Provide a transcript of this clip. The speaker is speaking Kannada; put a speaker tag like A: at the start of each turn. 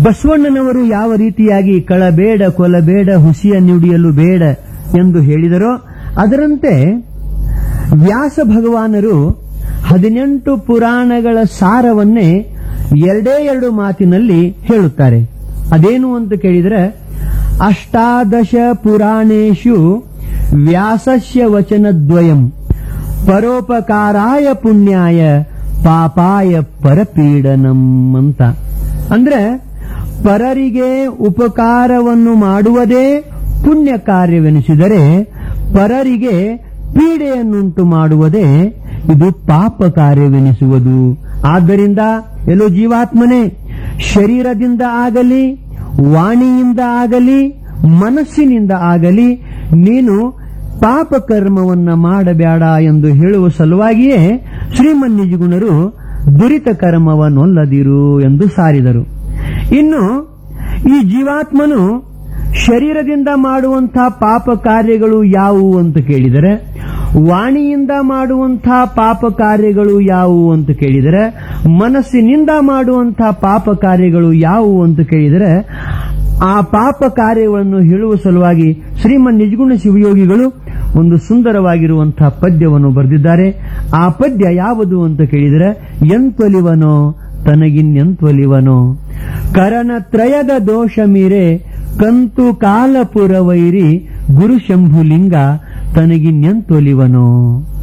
A: ಬಸವಣ್ಣನವರು ಯಾವ ರೀತಿಯಾಗಿ ಕಳಬೇಡ ಕೊಲಬೇಡ ಹುಸಿಯ ನುಡಿಯಲು ಬೇಡ ಎಂದು ಹೇಳಿದರೋ ಅದರಂತೆ ವ್ಯಾಸ ಭಗವಾನರು ಹದಿನೆಂಟು ಪುರಾಣಗಳ ಸಾರವನ್ನೇ ಎರಡೇ ಎರಡು ಮಾತಿನಲ್ಲಿ ಹೇಳುತ್ತಾರೆ ಅದೇನು ಅಂತ ಕೇಳಿದರೆ ಅಷ್ಟಾದಶ ಪುರಾಣೇಶು ವ್ಯಾಸಸ್ಯ ವಚನದ್ವಯಂ ಪರೋಪಕಾರಾಯ ಪುಣ್ಯಾಯ ಪಾಪಾಯ ಪರಪೀಡನಂ ಅಂತ ಅಂದ್ರೆ ಪರರಿಗೆ ಉಪಕಾರವನ್ನು ಮಾಡುವುದೇ ಪುಣ್ಯ ಕಾರ್ಯವೆನಿಸಿದರೆ ಪರರಿಗೆ ಪೀಡೆಯನ್ನುಂಟು ಮಾಡುವುದೇ ಇದು ಪಾಪ ಕಾರ್ಯವೆನಿಸುವುದು ಆದ್ದರಿಂದ ಎಲ್ಲೋ ಜೀವಾತ್ಮನೇ ಶರೀರದಿಂದ ಆಗಲಿ ವಾಣಿಯಿಂದ ಆಗಲಿ ಮನಸ್ಸಿನಿಂದ ಆಗಲಿ ನೀನು ಪಾಪ ಕರ್ಮವನ್ನ ಮಾಡಬೇಡ ಎಂದು ಹೇಳುವ ಸಲುವಾಗಿಯೇ ಶ್ರೀಮನ್ನಿಜಗುಣರು ದುರಿತ ಕರ್ಮವನ್ನೊಲ್ಲದಿರು ಎಂದು ಸಾರಿದರು ಇನ್ನು ಈ ಜೀವಾತ್ಮನು ಶರೀರದಿಂದ ಮಾಡುವಂತಹ ಪಾಪ ಕಾರ್ಯಗಳು ಯಾವುವು ಅಂತ ಕೇಳಿದರೆ ವಾಣಿಯಿಂದ ಮಾಡುವಂತಹ ಪಾಪ ಕಾರ್ಯಗಳು ಯಾವುವು ಅಂತ ಕೇಳಿದರೆ ಮನಸ್ಸಿನಿಂದ ಮಾಡುವಂತಹ ಪಾಪ ಕಾರ್ಯಗಳು ಯಾವುವು ಅಂತ ಕೇಳಿದರೆ ಆ ಪಾಪ ಕಾರ್ಯಗಳನ್ನು ಹೇಳುವ ಸಲುವಾಗಿ ಶ್ರೀಮನ್ ನಿಜಗುಣ ಶಿವಯೋಗಿಗಳು ಒಂದು ಸುಂದರವಾಗಿರುವಂತಹ ಪದ್ಯವನ್ನು ಬರೆದಿದ್ದಾರೆ ಆ ಪದ್ಯ ಯಾವುದು ಅಂತ ಕೇಳಿದರೆ ಎಂತ್ವಲಿವನೋ ತನಗಿನ್ಯಂತ್ವಲಿವನೋ ಕರಣತ್ರಯದ ದೋಷ ಮೀರೆ ಕಂತು ಕಾಲಪುರವೈರಿ ಗುರು ಶಂಭುಲಿಂಗ ತನಗಿನ್ಯಂತೊಲಿವನೋ